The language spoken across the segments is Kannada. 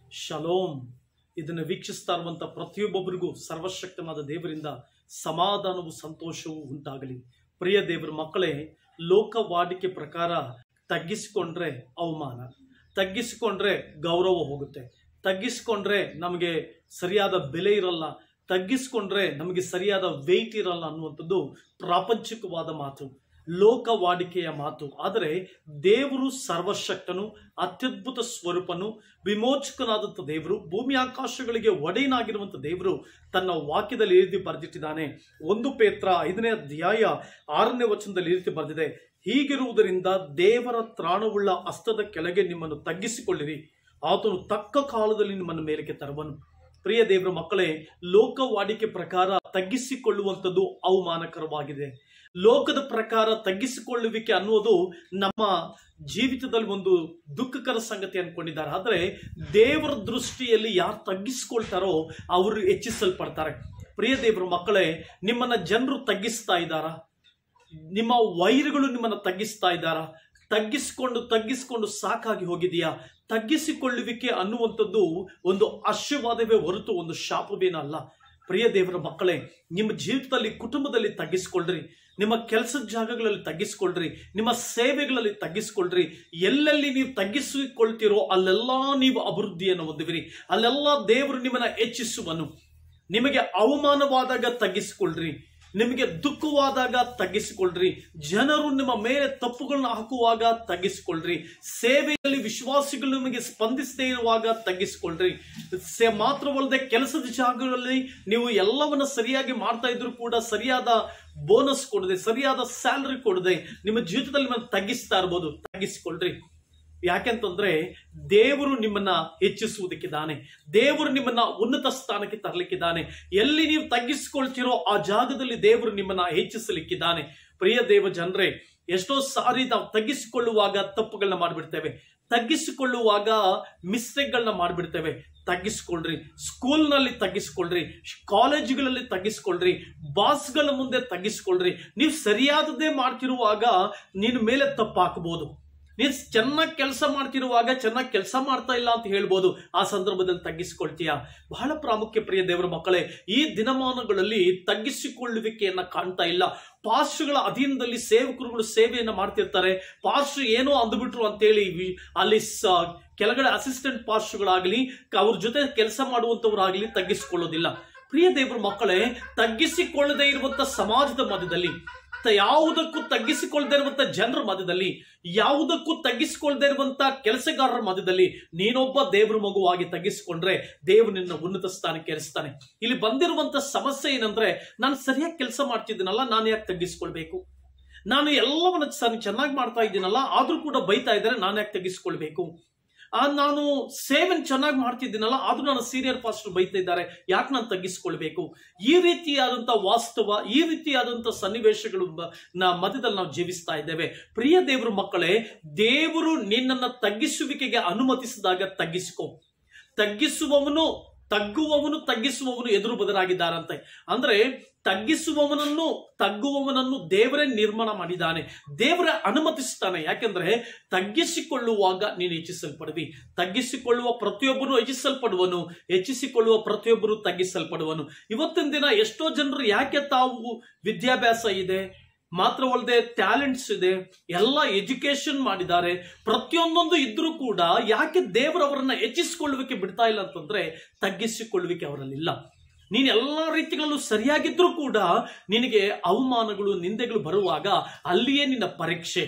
ಶಲೋಮ್ ಇದನ್ನು ವೀಕ್ಷಿಸ್ತಾ ಇರುವಂಥ ಪ್ರತಿಯೊಬ್ಬೊಬ್ಬರಿಗೂ ಸರ್ವಶಕ್ತನಾದ ದೇವರಿಂದ ಸಮಾಧಾನವು ಸಂತೋಷವೂ ಉಂಟಾಗಲಿ ಪ್ರಿಯ ದೇವರ ಮಕ್ಕಳೇ ಲೋಕವಾಡಿಕೆ ಪ್ರಕಾರ ತಗ್ಗಿಸಿಕೊಂಡ್ರೆ ಅವಮಾನ ತಗ್ಗಿಸಿಕೊಂಡ್ರೆ ಗೌರವ ಹೋಗುತ್ತೆ ತಗ್ಗಿಸಿಕೊಂಡ್ರೆ ನಮಗೆ ಸರಿಯಾದ ಬೆಲೆ ಇರಲ್ಲ ತಗ್ಗಿಸಿಕೊಂಡ್ರೆ ನಮಗೆ ಸರಿಯಾದ ವೆಯ್ಟ್ ಇರಲ್ಲ ಅನ್ನುವಂಥದ್ದು ಪ್ರಾಪಂಚಿಕವಾದ ಮಾತು ಲೋಕವಾಡಿಕೆಯ ಮಾತು ಆದರೆ ದೇವರು ಸರ್ವಶಕ್ತನು ಅತ್ಯದ್ಭುತ ಸ್ವರೂಪನು ವಿಮೋಚಕನಾದಂಥ ದೇವರು ಭೂಮಿ ಆಕಾಶಗಳಿಗೆ ಒಡೆಯನಾಗಿರುವಂಥ ದೇವರು ತನ್ನ ವಾಕ್ಯದಲ್ಲಿ ಈ ರೀತಿ ಬರೆದಿಟ್ಟಿದ್ದಾನೆ ಒಂದು ಪೇತ್ರ ಐದನೇ ಅಧ್ಯಾಯ ಆರನೇ ವಚನದಲ್ಲಿ ಈ ರೀತಿ ಬರೆದಿದೆ ಹೀಗಿರುವುದರಿಂದ ದೇವರ ತ್ರಾಣವುಳ್ಳ ಹಸ್ತದ ಕೆಳಗೆ ನಿಮ್ಮನ್ನು ತಗ್ಗಿಸಿಕೊಳ್ಳಿರಿ ಆತನು ತಕ್ಕ ಕಾಲದಲ್ಲಿ ನಿಮ್ಮನ್ನು ಮೇಲಕ್ಕೆ ತರುವನು ಪ್ರಿಯ ದೇವರ ಮಕ್ಕಳೇ ಲೋಕವಾಡಿಕೆ ಪ್ರಕಾರ ತಗ್ಗಿಸಿಕೊಳ್ಳುವಂಥದ್ದು ಅವಮಾನಕರವಾಗಿದೆ ಲೋಕದ ಪ್ರಕಾರ ತಗ್ಗಿಸಿಕೊಳ್ಳುವಿಕೆ ಅನ್ನುವುದು ನಮ್ಮ ಜೀವಿತದಲ್ಲಿ ಒಂದು ದುಃಖಕರ ಸಂಗತಿ ಅನ್ಕೊಂಡಿದ್ದಾರೆ ಆದರೆ ದೇವರ ದೃಷ್ಟಿಯಲ್ಲಿ ಯಾರು ತಗ್ಗಿಸಿಕೊಳ್ತಾರೋ ಅವರು ಹೆಚ್ಚಿಸಲ್ಪಡ್ತಾರೆ ಪ್ರಿಯ ದೇವರ ಮಕ್ಕಳೇ ನಿಮ್ಮನ್ನ ಜನರು ತಗ್ಗಿಸ್ತಾ ಇದ್ದಾರಾ ನಿಮ್ಮ ವೈರಿಗಳು ನಿಮ್ಮನ್ನ ತಗ್ಗಿಸ್ತಾ ಇದ್ದಾರಾ ತಗ್ಗಿಸಿಕೊಂಡು ತಗ್ಗಿಸಿಕೊಂಡು ಸಾಕಾಗಿ ಹೋಗಿದೆಯಾ ತಗ್ಗಿಸಿಕೊಳ್ಳುವಿಕೆ ಅನ್ನುವಂಥದ್ದು ಒಂದು ಆಶೀರ್ವಾದವೇ ಹೊರತು ಒಂದು ಶಾಪವೇನಲ್ಲ ಪ್ರಿಯ ದೇವರ ಮಕ್ಕಳೇ ನಿಮ್ಮ ಜೀವಿತದಲ್ಲಿ ಕುಟುಂಬದಲ್ಲಿ ತಗ್ಗಿಸಿಕೊಳ್ಳ್ರಿ ನಿಮ್ಮ ಕೆಲಸದ ಜಾಗಗಳಲ್ಲಿ ತಗ್ಗಿಸಿಕೊಳ್ಳ್ರಿ ನಿಮ್ಮ ಸೇವೆಗಳಲ್ಲಿ ತಗ್ಗಿಸಿಕೊಳ್ಳ್ರಿ ಎಲ್ಲೆಲ್ಲಿ ನೀವು ತಗ್ಗಿಸಿಕೊಳ್ತೀರೋ ಅಲ್ಲೆಲ್ಲ ನೀವು ಅಭಿವೃದ್ಧಿಯನ್ನು ಹೊಂದುವಿರಿ ಅಲ್ಲೆಲ್ಲ ದೇವರು ನಿಮ್ಮನ್ನ ಹೆಚ್ಚಿಸುವನು ನಿಮಗೆ ಅವಮಾನವಾದಾಗ ತಗ್ಗಿಸಿಕೊಳ್ಳ್ರಿ ನಿಮಗೆ ದುಃಖವಾದಾಗ ತಗ್ಗಿಸಿಕೊಳ್ಳ್ರಿ ಜನರು ನಿಮ್ಮ ಮೇಲೆ ತಪ್ಪುಗಳನ್ನ ಹಾಕುವಾಗ ತಗ್ಗಿಸಿಕೊಳ್ಳ್ರಿ ಸೇವೆಯಲ್ಲಿ ವಿಶ್ವಾಸಿಗಳು ನಿಮಗೆ ಸ್ಪಂದಿಸದೇ ಇರುವಾಗ ತಗ್ಗಿಸಿಕೊಳ್ಳ್ರಿ ಸೇ ಮಾತ್ರವಲ್ಲದೆ ಕೆಲಸದ ಜಾಗಗಳಲ್ಲಿ ನೀವು ಎಲ್ಲವನ್ನ ಸರಿಯಾಗಿ ಮಾಡ್ತಾ ಇದ್ರು ಕೂಡ ಸರಿಯಾದ ಬೋನಸ್ ಕೊಡದೆ ಸರಿಯಾದ ಸ್ಯಾಲರಿ ಕೊಡದೆ ನಿಮ್ಮ ಜೀವಿತದಲ್ಲಿ ನಿಮ್ಮನ್ನು ತಗ್ಗಿಸ್ತಾ ಇರ್ಬೋದು ತಗ್ಗಿಸಿಕೊಳ್ಳ್ರಿ ಯಾಕೆಂತಂದ್ರೆ ದೇವರು ನಿಮ್ಮನ್ನ ಹೆಚ್ಚಿಸುವುದಕ್ಕಿದ್ದಾನೆ ದೇವರು ನಿಮ್ಮನ್ನ ಉನ್ನತ ಸ್ಥಾನಕ್ಕೆ ತರಲಿಕ್ಕಿದ್ದಾನೆ ಎಲ್ಲಿ ನೀವು ತಗ್ಗಿಸಿಕೊಳ್ತೀರೋ ಆ ಜಾಗದಲ್ಲಿ ದೇವರು ನಿಮ್ಮನ್ನ ಹೆಚ್ಚಿಸಲಿಕ್ಕಿದ್ದಾನೆ ಪ್ರಿಯ ದೇವ ಜನರೇ ಎಷ್ಟೋ ಸಾರಿ ನಾವು ತಗ್ಗಿಸಿಕೊಳ್ಳುವಾಗ ತಪ್ಪುಗಳನ್ನ ಮಾಡಿಬಿಡ್ತೇವೆ ತಗ್ಗಿಸಿಕೊಳ್ಳುವಾಗ ಮಿಸ್ಟೇಕ್ಗಳನ್ನ ಮಾಡಿಬಿಡ್ತೇವೆ ತಗ್ಗಿಸ್ಕೊಳ್ರಿ ಸ್ಕೂಲ್ನಲ್ಲಿ ತಗ್ಗಿಸ್ಕೊಳ್ರಿ ಕಾಲೇಜುಗಳಲ್ಲಿ ತಗ್ಗಿಸ್ಕೊಳ್ರಿ ಬಾಸ್ಗಳ ಮುಂದೆ ತಗ್ಗಿಸ್ಕೊಳ್ರಿ ನೀವು ಸರಿಯಾದದೇ ಮಾಡ್ತಿರುವಾಗ ನಿನ್ನ ಮೇಲೆ ತಪ್ಪು ಹಾಕಬಹುದು ನೀನ್ ಚೆನ್ನಾಗಿ ಕೆಲಸ ಮಾಡ್ತಿರುವಾಗ ಚೆನ್ನಾಗಿ ಕೆಲಸ ಮಾಡ್ತಾ ಇಲ್ಲ ಅಂತ ಹೇಳ್ಬೋದು ಆ ಸಂದರ್ಭದಲ್ಲಿ ತಗ್ಗಿಸಿಕೊಳ್ತೀಯಾ ಬಹಳ ಪ್ರಾಮುಖ್ಯ ಪ್ರಿಯ ದೇವರ ಮಕ್ಕಳೇ ಈ ದಿನಮಾನಗಳಲ್ಲಿ ತಗ್ಗಿಸಿಕೊಳ್ಳುವಿಕೆಯನ್ನ ಕಾಣ್ತಾ ಇಲ್ಲ ಪಾಸ್ಟ್ಗಳ ಅಧೀನದಲ್ಲಿ ಸೇವಕರುಗಳು ಸೇವೆಯನ್ನ ಮಾಡ್ತಿರ್ತಾರೆ ಪಾಸ್ಟ್ ಏನೋ ಅಂದ್ಬಿಟ್ರು ಅಂತೇಳಿ ವಿ- ಅಲ್ಲಿ ಸ- ಕೆಳಗಡೆ ಅಸಿಸ್ಟೆಂಟ್ ಪಾಸ್ಟ್ಗಳಾಗ್ಲಿ ಅವ್ರ ಜೊತೆ ಕೆಲಸ ಮಾಡುವಂತವರಾಗ್ಲಿ ತಗ್ಗಿಸಿಕೊಳ್ಳೋದಿಲ್ಲ ಪ್ರಿಯ ದೇವರ ಮಕ್ಕಳೇ ತಗ್ಗಿಸಿಕೊಳ್ಳದೆ ಇರುವಂತ ಸಮಾಜದ ಮಧ್ಯದಲ್ಲಿ ತ- ಯಾವುದಕ್ಕೂ ತಗ್ಗಿಸಿಕೊಳ್ಳದೆ ಇರುವಂತ ಜನರ ಮಧ್ಯದಲ್ಲಿ ಯಾವುದಕ್ಕೂ ತಗ್ಗಿಸಿಕೊಳ್ಳದೆ ಇರುವಂತ ಕೆಲಸಗಾರರ ಮಧ್ಯದಲ್ಲಿ ನೀನೊಬ್ಬ ದೇವರ ಮಗುವಾಗಿ ತಗ್ಗಿಸಿಕೊಂಡ್ರೆ ದೇವರು ನಿನ್ನ ಉನ್ನತ ಸ್ಥಾನಕ್ಕೆ ಏರಿಸ್ತಾನೆ ಇಲ್ಲಿ ಬಂದಿರುವಂತ ಸಮಸ್ಯೆ ಏನಂದ್ರೆ ನಾನು ಸರಿಯಾಗಿ ಕೆಲಸ ಮಾಡ್ತಿದ್ದೀನಲ್ಲ ನಾನು ಯಾಕೆ ತಗ್ಗಿಸಿಕೊಳ್ಬೇಕು ನಾನು ಎಲ್ಲವನ್ನ ಸರಿ ಚೆನ್ನಾಗಿ ಮಾಡ್ತಾ ಇದ್ದೀನಲ್ಲ ಆದ್ರೂ ಕೂಡ ಬೈತಾ ಇದ್ದಾರೆ ನಾನು ಯಾಕೆ ತಗ್ಗಿಸಿಕೊಳ್ಬೇಕು ಆ ನಾನು ಸೇವೆನ್ ಚೆನ್ನಾಗಿ ಮಾಡ್ತಿದ್ದೀನಲ್ಲ ಆದ್ರೂ ನನ್ನ ಸೀನಿಯರ್ ಪಾಸ್ಟರ್ ಬೈತಾ ಇದ್ದಾರೆ ಯಾಕೆ ನಾನು ತಗ್ಗಿಸಿಕೊಳ್ಬೇಕು ಈ ರೀತಿಯಾದಂತ ವಾಸ್ತವ ಈ ರೀತಿಯಾದಂತ ಸನ್ನಿವೇಶಗಳು ಬ- ನ ಮಧ್ಯದಲ್ಲಿ ನಾವು ಜೀವಿಸ್ತಾ ಇದ್ದೇವೆ ಪ್ರಿಯ ದೇವರ ಮಕ್ಕಳೇ ದೇವರು ನಿನ್ನನ್ನ ತಗ್ಗಿಸುವಿಕೆಗೆ ಅನುಮತಿಸಿದಾಗ ತಗ್ಗಿಸಿಕೊ ತಗ್ಗಿಸುವವನು ತಗ್ಗುವವನು ತಗ್ಗಿಸುವವನು ಎದುರು ಬದಲಾಗಿದ್ದಾರಂತೆ ಅಂದ್ರೆ ತಗ್ಗಿಸುವವನನ್ನು ತಗ್ಗುವವನನ್ನು ದೇವರೇ ನಿರ್ಮಾಣ ಮಾಡಿದ್ದಾನೆ ದೇವರೇ ಅನುಮತಿಸ್ತಾನೆ ಯಾಕೆಂದ್ರೆ ತಗ್ಗಿಸಿಕೊಳ್ಳುವಾಗ ನೀನು ಹೆಚ್ಚಿಸಲ್ಪಡುವಿ ತಗ್ಗಿಸಿಕೊಳ್ಳುವ ಪ್ರತಿಯೊಬ್ಬನು ಹೆಚ್ಚಿಸಲ್ಪಡುವನು ಹೆಚ್ಚಿಸಿಕೊಳ್ಳುವ ಪ್ರತಿಯೊಬ್ಬರು ತಗ್ಗಿಸಲ್ಪಡುವನು ಇವತ್ತಿನ ದಿನ ಎಷ್ಟೋ ಜನರು ಯಾಕೆ ತಾವು ವಿದ್ಯಾಭ್ಯಾಸ ಇದೆ ಮಾತ್ರವಲ್ಲದೆ ಟ್ಯಾಲೆಂಟ್ಸ್ ಇದೆ ಎಲ್ಲ ಎಜುಕೇಶನ್ ಮಾಡಿದ್ದಾರೆ ಪ್ರತಿಯೊಂದೊಂದು ಇದ್ರೂ ಕೂಡ ಯಾಕೆ ದೇವರವರನ್ನ ಹೆಚ್ಚಿಸಿಕೊಳ್ಳುವಿಕೆ ಬಿಡ್ತಾ ಇಲ್ಲ ಅಂತಂದ್ರೆ ತಗ್ಗಿಸಿಕೊಳ್ಳುವಿಕೆ ಅವರಲ್ಲಿಲ್ಲ ನೀನು ಎಲ್ಲ ರೀತಿಗಳಲ್ಲೂ ಸರಿಯಾಗಿದ್ರೂ ಕೂಡ ನಿನಗೆ ಅವಮಾನಗಳು ನಿಂದೆಗಳು ಬರುವಾಗ ಅಲ್ಲಿಯೇ ನಿನ್ನ ಪರೀಕ್ಷೆ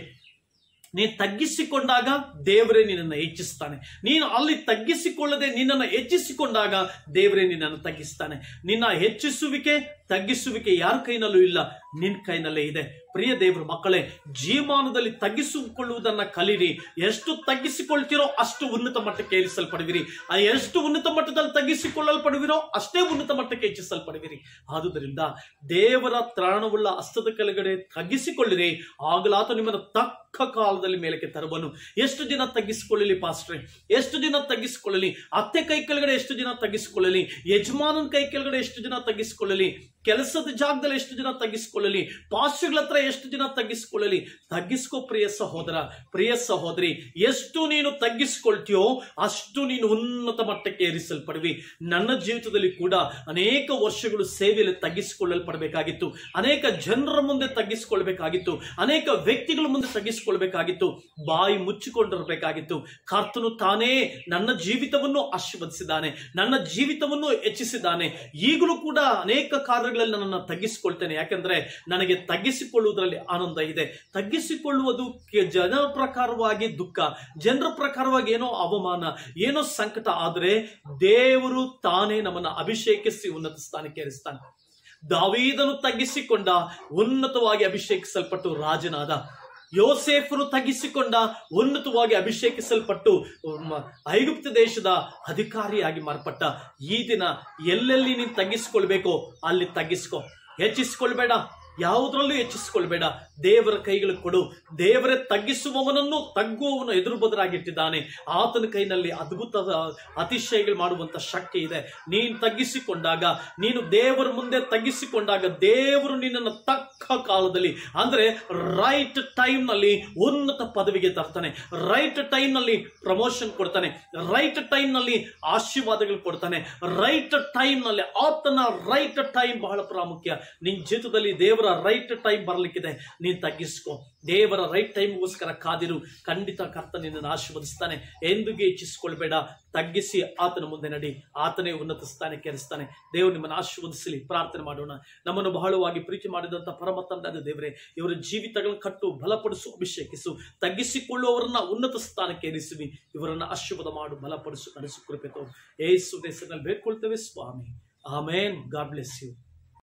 ನೀನು ತಗ್ಗಿಸಿಕೊಂಡಾಗ ದೇವರೇ ನಿನ್ನನ್ನು ಹೆಚ್ಚಿಸ್ತಾನೆ ನೀನು ಅಲ್ಲಿ ತಗ್ಗಿಸಿಕೊಳ್ಳದೆ ನಿನ್ನನ್ನು ಹೆಚ್ಚಿಸಿಕೊಂಡಾಗ ದೇವರೇ ನಿನ್ನನ್ನು ತಗ್ಗಿಸ್ತಾನೆ ನಿನ್ನ ಹೆಚ್ಚಿಸುವಿಕೆ ತಗ್ಗಿಸುವಿಕೆ ಯಾರ ಕೈನಲ್ಲೂ ಇಲ್ಲ ನಿನ್ನ ಕೈನಲ್ಲೇ ಇದೆ ಪ್ರಿಯ ದೇವರ ಮಕ್ಕಳೇ ಜೀವಮಾನದಲ್ಲಿ ತಗ್ಗಿಸಿಕೊಳ್ಳುವುದನ್ನ ಕಲೀರಿ ಎಷ್ಟು ತಗ್ಗಿಸಿಕೊಳ್ತೀರೋ ಅಷ್ಟು ಉನ್ನತ ಮಟ್ಟಕ್ಕೆ ಏರಿಸಲ್ಪಡುವಿರಿ ಆ ಎಷ್ಟು ಉನ್ನತ ಮಟ್ಟದಲ್ಲಿ ತಗ್ಗಿಸಿಕೊಳ್ಳಲ್ಪಡುವಿರೋ ಅಷ್ಟೇ ಉನ್ನತ ಮಟ್ಟಕ್ಕೆ ಹೆಚ್ಚಿಸಲ್ಪಡುವಿರಿ ಆದುದರಿಂದ ದೇವರ ತ್ರಾಣವುಳ್ಳ ಹಸ್ತದ ಕೆಳಗಡೆ ತಗ್ಗಿಸಿಕೊಳ್ಳಿರಿ ಆಗಲಾತ ನಿಮ್ಮನ್ನು ತಕ್ಕ ಕಾಲದಲ್ಲಿ ಮೇಲಕ್ಕೆ ತರಬನು ಎಷ್ಟು ದಿನ ತಗ್ಗಿಸಿಕೊಳ್ಳಲಿ ಪಾಸ್ಟ್ರೆ ಎಷ್ಟು ದಿನ ತಗ್ಗಿಸಿಕೊಳ್ಳಲಿ ಅತ್ತೆ ಕೈ ಕೆಳಗಡೆ ಎಷ್ಟು ದಿನ ತಗ್ಗಿಸಿಕೊಳ್ಳಲಿ ಯಜಮಾನನ ಕೈ ಕೆಳಗಡೆ ಎಷ್ಟು ದಿನ ತಗ್ಗಿಸಿಕೊಳ್ಳಲಿ ಕೆಲಸದ ಜಾಗದಲ್ಲಿ ಎಷ್ಟು ದಿನ ತಗ್ಗಿಸಿಕೊಳ್ಳಲಿ ಪಾಸ್ಟ್ಗಳ ಹತ್ರ ಎಷ್ಟು ದಿನ ತಗ್ಗಿಸಿಕೊಳ್ಳಲಿ ತಗ್ಗಿಸ್ಕೋ ಪ್ರಿಯ ಸಹೋದರ ಪ್ರಿಯ ಸಹೋದರಿ ಎಷ್ಟು ನೀನು ತಗ್ಗಿಸಿಕೊಳ್ತೀಯೋ ಅಷ್ಟು ನೀನು ಉನ್ನತ ಮಟ್ಟಕ್ಕೆ ಏರಿಸಲ್ಪಡುವಿ ನನ್ನ ಜೀವಿತದಲ್ಲಿ ಕೂಡ ಅನೇಕ ವರ್ಷಗಳು ಸೇವೆಯಲ್ಲಿ ತಗ್ಗಿಸಿಕೊಳ್ಳಲ್ಪಡಬೇಕಾಗಿತ್ತು ಅನೇಕ ಜನರ ಮುಂದೆ ತಗ್ಗಿಸಿಕೊಳ್ಬೇಕಾಗಿತ್ತು ಅನೇಕ ವ್ಯಕ್ತಿಗಳ ಮುಂದೆ ತಗ್ಗಿಸಿಕೊಳ್ಬೇಕಾಗಿತ್ತು ಬಾಯಿ ಮುಚ್ಚಿಕೊಂಡಿರಬೇಕಾಗಿತ್ತು ಕರ್ತನು ತಾನೇ ನನ್ನ ಜೀವಿತವನ್ನು ಆಶೀರ್ವದಿಸಿದ್ದಾನೆ ನನ್ನ ಜೀವಿತವನ್ನು ಹೆಚ್ಚಿಸಿದ್ದಾನೆ ಈಗಲೂ ಕೂಡ ಅನೇಕ ಕಾರ್ಯಗಳಲ್ಲಿ ನನ್ನನ್ನು ತಗ್ಗಿಸಿಕೊಳ್ತೇನೆ ಯಾಕಂದ್ರೆ ನನಗೆ ತಗ್ಗಿಸಿಕೊಳ್ಳುವುದರಲ್ಲಿ ಆನಂದ ಇದೆ ತಗ್ಗಿಸಿಕೊಳ್ಳುವುದು ಕೆ- ಜನ ಪ್ರಕಾರವಾಗಿ ದುಃಖ ಜನರ ಪ್ರಕಾರವಾಗಿ ಏನೋ ಅವಮಾನ ಏನೋ ಸಂಕಟ ಆದರೆ ದೇವರು ತಾನೇ ನಮ್ಮನ್ನ ಅಭಿಷೇಕಿಸಿ ಉನ್ನತ ಸ್ಥಾನಕ್ಕೆ ಏರಿಸ್ತಾನೆ ದಾವೀದನು ತಗ್ಗಿಸಿಕೊಂಡ ಉನ್ನತವಾಗಿ ಅಭಿಷೇಕಿಸಲ್ಪಟ್ಟು ರಾಜನಾದ ಯೋಸೇಫನು ತಗ್ಗಿಸಿಕೊಂಡ ಉನ್ನತವಾಗಿ ಅಭಿಷೇಕಿಸಲ್ಪಟ್ಟು ಮ- ಐಗುಪ್ತ ದೇಶದ ಅಧಿಕಾರಿಯಾಗಿ ಮಾರ್ಪಟ್ಟ ಈ ದಿನ ಎಲ್ಲೆಲ್ಲಿ ನೀನು ತಗ್ಗಿಸಿಕೊಳ್ಬೇಕೋ ಅಲ್ಲಿ ತಗ್ಗಿಸ್ಕೊ ಹೆಚ್ಚಿಸಿಕೊಳ್ಬೇಡ ಯಾವುದರಲ್ಲೂ ಹೆಚ್ಚಿಸಿಕೊಳ್ಬೇಡ ದೇವರ ಕೈಗಳು ಕೊಡು ದೇವರೇ ತಗ್ಗಿಸುವವನನ್ನು ತಗ್ಗುವವನು ಎದುರು ಬದರಾಗಿಟ್ಟಿದ್ದಾನೆ ಆತನ ಕೈನಲ್ಲಿ ಅದ್ಭುತ ಅತಿಶಯಗಳು ಮಾಡುವಂತ ಶಕ್ತಿ ಇದೆ ನೀನು ತಗ್ಗಿಸಿಕೊಂಡಾಗ ನೀನು ದೇವರ ಮುಂದೆ ತಗ್ಗಿಸಿಕೊಂಡಾಗ ದೇವರು ನಿನ್ನನ್ನು ತಕ್ಕ ಕಾಲದಲ್ಲಿ ಅಂದ್ರೆ ರೈಟ್ ಟೈಮ್ ನಲ್ಲಿ ಉನ್ನತ ಪದವಿಗೆ ತರ್ತಾನೆ ರೈಟ್ ಟೈಮ್ ನಲ್ಲಿ ಪ್ರಮೋಷನ್ ಕೊಡ್ತಾನೆ ರೈಟ್ ಟೈಮ್ ನಲ್ಲಿ ಆಶೀರ್ವಾದಗಳು ಕೊಡ್ತಾನೆ ರೈಟ್ ಟೈಮ್ ನಲ್ಲಿ ಆತನ ರೈಟ್ ಟೈಮ್ ಬಹಳ ಪ್ರಾಮುಖ್ಯ ನಿನ್ ಜೀವಿತದಲ್ಲಿ ದೇವರ ರೈಟ್ ಟೈಮ್ ಬರ್ಲಿಕ್ಕಿದೆ ನೀನ್ ತಗ್ಗಿಸ್ಕೊ ದೇವರ ರೈಟ್ ಟೈಮ್ಗೋಸ್ಕರ ಕಾದಿರು ಖಂಡಿತ ಕರ್ತ ನಿನ್ನನ್ನು ಆಶೀರ್ವದಿಸ್ತಾನೆ ಎಂದಿಗೂ ಹೆಚ್ಚಿಸಿಕೊಳ್ಬೇಡ ತಗ್ಗಿಸಿ ಆತನ ಮುಂದೆ ನಡಿ ಆತನೇ ಉನ್ನತ ಸ್ಥಾನಕ್ಕೆ ಏರಿಸ್ತಾನೆ ದೇವರು ನಿಮ್ಮನ್ನು ಆಶೀರ್ವದಿಸಲಿ ಪ್ರಾರ್ಥನೆ ಮಾಡೋಣ ನಮ್ಮನ್ನು ಬಹಳವಾಗಿ ಪ್ರೀತಿ ಮಾಡಿದಂಥ ಪರಮ ತಂದೆಯಾದ ದೇವರೇ ಇವರ ಜೀವಿತಗಳನ್ನು ಕಟ್ಟು ಬಲಪಡಿಸು ಅಭಿಷೇಕಿಸು ತಗ್ಗಿಸಿಕೊಳ್ಳುವವರನ್ನ ಉನ್ನತ ಸ್ಥಾನಕ್ಕೆ ಏರಿಸುವಿ ಇವರನ್ನ ಆಶೀರ್ವಾದ ಮಾಡು ಬಲಪಡಿಸು ನಡೆಸು ಕೃಪೆ ತೋ ಏಸು ದೇಶದಲ್ಲಿ ಬೇಡ್ಕೊಳ್ತೇವೆ ಸ್ವಾಮಿ ಆಮೇನ್ ಗಾಡ್ ಬ್ಲೆಸ್ ಯು